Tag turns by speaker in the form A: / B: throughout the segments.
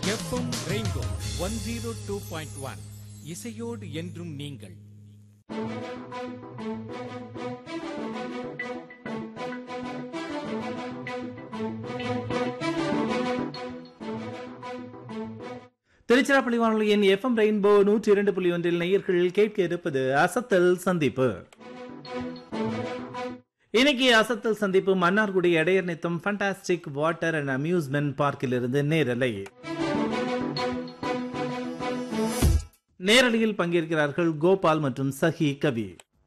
A: FM rainbow one zero two point one இசையோடு என்றும் நீங்கள்
B: திருச்சிராப்பள்ளி வானொலியின் எஃப்எம் ரெயின்போ நூற்றி இரண்டு புள்ளி ஒன்றில் நேயர்கள் கேட்க இருப்பது அசத்தல் சந்திப்பு இன்னைக்கு அசத்தல் சந்திப்பு மன்னார்குடி இடையர் நித்தம் ஃபண்டாஸ்டிக் வாட்டர் அண்ட் அம்யூஸ்மெண்ட் பார்க்கில் இருந்து நேரலை நேரலையில் பங்கேற்கிறார்கள் கோபால் மற்றும் சஹி கவி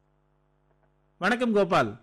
B: வணக்கம் கோபால்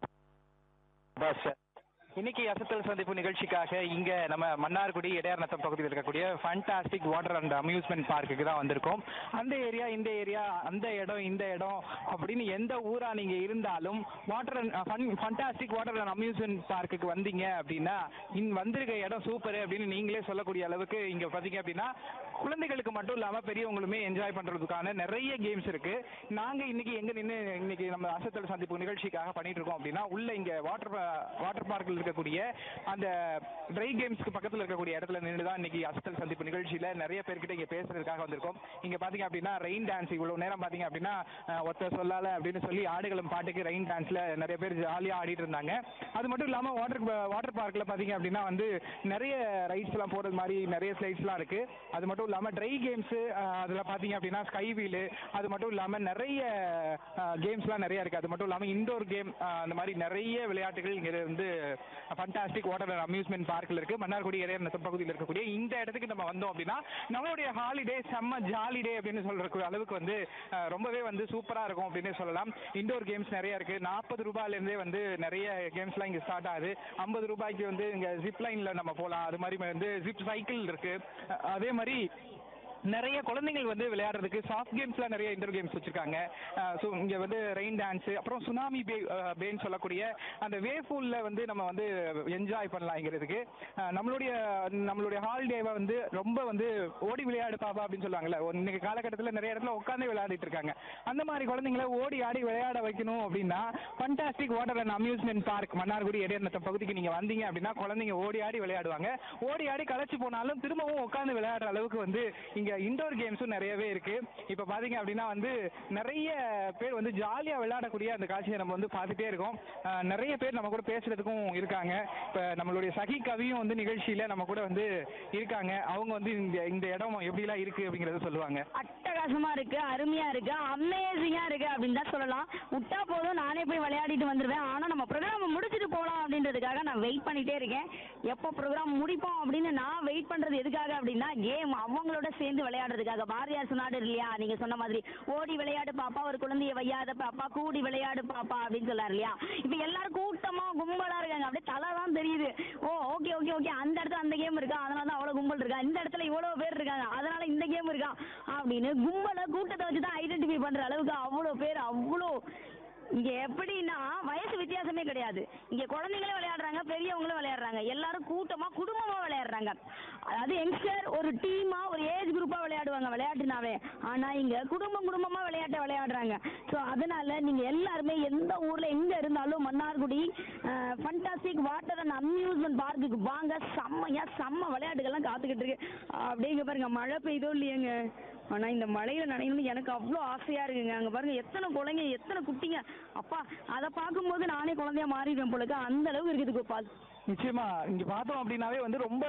C: பஸ் இன்னைக்கு அசத்தல் சந்திப்பு நிகழ்ச்சிக்காக இங்க நம்ம மன்னார்குடி இடையார் நத்தம் பகுதியில் இருக்கக்கூடிய ஃபண்டாஸ்டிக் வாட்டர் அண்ட் அம்யூஸ்மெண்ட் பார்க்குக்கு தான் வந்திருக்கோம் அந்த ஏரியா இந்த ஏரியா அந்த இடம் இந்த இடம் அப்படின்னு எந்த ஊரா நீங்க இருந்தாலும் water and fantastic water and amusement பார்க்குக்கு வந்தீங்க அப்படின்னா இன் வந்திருக்க இடம் சூப்பர் அப்படின்னு நீங்களே சொல்லக்கூடிய அளவுக்கு இங்க பாத்தீங்க அப்படின்னா குழந்தைகளுக்கு மட்டும் இல்லாம பெரியவங்களுமே என்ஜாய் பண்றதுக்கான நிறைய கேம்ஸ் இருக்கு நாங்க இன்னைக்கு எங்க நின்று இன்னைக்கு நம்ம அசத்தல் சந்திப்பு நிகழ்ச்சிக்காக பண்ணிட்டு இருக்கோம் அப்படின்னா உள்ள இங்க வாட்டர் வாட்டர் பார்க்கில் இருக்கக்கூடிய அந்த ட்ரை கேம்ஸ்க்கு பக்கத்துல இருக்கக்கூடிய இடத்துல நின்று தான் இன்னைக்கு அசத்தல் சந்திப்பு நிகழ்ச்சியில நிறைய பேர்கிட்ட இங்க பேசுறதுக்காக வந்திருக்கோம் இங்க பாத்தீங்க அப்படின்னா ரெயின் டான்ஸ் இவ்வளவு நேரம் பாத்தீங்க அப்படின்னா அஹ், ஒத்த சொல்லால அப்படின்னு சொல்லி ஆடுகளும் பாட்டுக்கு ரெயின் டான்ஸ்ல நிறைய பேர் ஜாலியா ஆடிட்டு இருந்தாங்க அது மட்டும் இல்லாம வாட்டர் வாட்டர் பார்க்ல பாத்தீங்க அப்படின்னா வந்து நிறைய ரைட்ஸ் எல்லாம் போறது மாதிரி நிறைய ஸ்லைட்ஸ் எல்லாம் இருக்கு அது மட்டும் இல்லாம ட்ரை கேம்ஸ் அதுல பாத்தீங்க அப்படின்னா ஸ்கை வீல் அது மட்டும் இல்லாம நிறைய கேம்ஸ்லாம் நிறைய இருக்கு அது மட்டும் இல்லாம இண்டோர் கேம் அந்த மாதிரி நிறைய விளையாட்டுகள் இங்க வந்து ஃபண்டாஸ்டிக் வாட்டர் அம்யூஸ்மெண்ட் பார்க்ல இருக்கு மன்னார்குடி இடையர் நத்தம் பகுதியில் இருக்கக்கூடிய இந்த இடத்துக்கு நம்ம வந்தோம் அப்படின்னா நம்மளுடைய ஹாலிடே செம்ம ஜாலி டே அப்படின்னு சொல்ற அளவுக்கு வந்து அஹ், ரொம்பவே வந்து சூப்பரா இருக்கும் அப்படின்னு சொல்லலாம் இண்டோர் கேம்ஸ் நிறைய இருக்கு நாற்பது ரூபாயில இருந்தே வந்து நிறைய கேம்ஸ்லாம் இங்க ஸ்டார்ட் ஆகுது ஐம்பது ரூபாய்க்கு வந்து இங்க ஜிப் லைன்ல நம்ம போலாம் அது மாதிரி வந்து ஜிப் சைக்கிள் இருக்கு அஹ், அதே மாதிரி நிறைய குழந்தைகள் வந்து விளையாடுறதுக்கு சாஃப்ட் கேம்ஸ்லாம் நிறைய இன்டோர் கேம்ஸ் வச்சிருக்காங்க ஸோ இங்க வந்து ரெயின் டான்ஸ் அப்புறம் சுனாமி பே பேன்னு சொல்லக்கூடிய அந்த வே பூல்ல வந்து நம்ம வந்து என்ஜாய் பண்ணலாங்கிறதுக்கு அஹ், நம்மளுடைய நம்மளுடைய ஹாலிடேவை வந்து ரொம்ப வந்து ஓடி விளையாடு பாப்பா அப்படின்னு சொல்லுவாங்கல்ல இன்னைக்கு காலகட்டத்தில் நிறைய இடத்துல உட்காந்து விளையாடிட்டு இருக்காங்க அந்த மாதிரி குழந்தைங்களை ஓடி ஆடி விளையாட வைக்கணும் அப்படின்னா fantastic water and amusement park Mannargudi Idayanatham பகுதிக்கு நீங்க வந்தீங்க அப்படின்னா குழந்தைங்க ஓடி ஆடி விளையாடுவாங்க ஓடி ஆடி களைச்சு போனாலும் திரும்பவும் உட்காந்து விளையாடுற அளவுக்கு வந்து இங்க இண்டோர் கேம்ஸும் நிறையவே இருக்கு இப்ப பாத்தீங்க அப்படின்னா வந்து நிறைய பேர் வந்து ஜாலியா விளையாடக்கூடிய அந்த காட்சியை நம்ம வந்து பார்த்துட்டே இருக்கோம் அஹ் நிறைய பேர் நம்ம கூட பேசுறதுக்கும் இருக்காங்க இப்ப நம்மளுடைய சகி கவியும் வந்து நிகழ்ச்சியில நம்ம கூட வந்து இருக்காங்க அவங்க வந்து இந்த இந்த இடம் எப்படிலாம் இருக்கு அப்படிங்கறத சொல்லுவாங்க
D: அட்டகாசமா இருக்கு அருமையா இருக்கு அமேசிங்கா இருக்கு அப்படின்னு தான் சொல்லலாம் விட்டா போதும் நானே போய் விளையாடிட்டு வந்துருவேன் ஆனா நம்ம ப்ரோக்ராம் முடிச்சுட்டு போலாம் அப்படின்றதுக்காக நான் வெயிட் பண்ணிட்டே இருக்கேன் எப்போ ப்ரோக்ராம் முடிப்போம் அப்படின்னு நான் வெயிட் பண்றது எதுக்காக அப்படின்னா கேம் அவங்களோட சேர்ந்து விளையாடுறதுக்காக பாரதியார் சொன்னாடு இல்லையா நீங்க சொன்ன மாதிரி ஓடி விளையாடு பாப்பா ஒரு குழந்தைய வையாத பாப்பா கூடி விளையாடு பாப்பா அப்படின்னு சொல்லாரு இல்லையா இப்ப எல்லாரும் கூட்டமா கும்பலா இருக்காங்க அப்படியே தலை தான் தெரியுது ஓ ஓகே ஓகே ஓகே அந்த இடத்துல அந்த கேம் இருக்கா அதனால தான் அவ்வளவு கும்பல் இருக்கா இந்த இடத்துல இவ்வளவு பேர் இருக்காங்க அதனால இந்த கேம் இருக்கா அப்படின்னு கும்பலை கூட்டத்தை வச்சு தான் ஐடென்டிஃபை பண்ற அளவுக்கு அவ்வளவு பேர் அவ்வளோ இங்க எப்படின்னா வயசு வித்தியாசமே கிடையாது இங்க குழந்தைங்களும் விளையாடுறாங்க பெரியவங்களும் விளையாடுறாங்க எல்லாரும் கூட்டமா குடும்பமா விளையாடுறாங்க அதாவது யங்ஸ்டர் ஒரு டீமா ஒரு ஏஜ் குரூப்பா விளையாடுவாங்க விளையாட்டுனாவே ஆனா இங்க குடும்பம் குடும்பமா விளையாட்டை விளையாடுறாங்க ஸோ அதனால நீங்க எல்லாருமே எந்த ஊர்ல எங்க இருந்தாலும் Mannargudi fantastic water and amusement பார்க்குக்கு வாங்க செம்மையா செம்ம விளையாட்டுகள்லாம் காத்துக்கிட்டு இருக்கு அப்படியே இங்க பாருங்க மழை பெய்தோ இல்லையேங்க ஆனா இந்த மழையில நனையணும்னு எனக்கு அவ்வளோ ஆசையா இருக்குங்க அங்க பாருங்க எத்தனை குழந்தைங்க எத்தனை குட்டிங்க அப்பா அதை பார்க்கும்போது நானே குழந்தையா மாறிடுவேன் போல இருக்கு. அந்த அளவுக்கு இருக்குது கோபால்
C: நிச்சயமா இங்க பார்த்தோம் அப்படின்னாவே வந்து ரொம்ப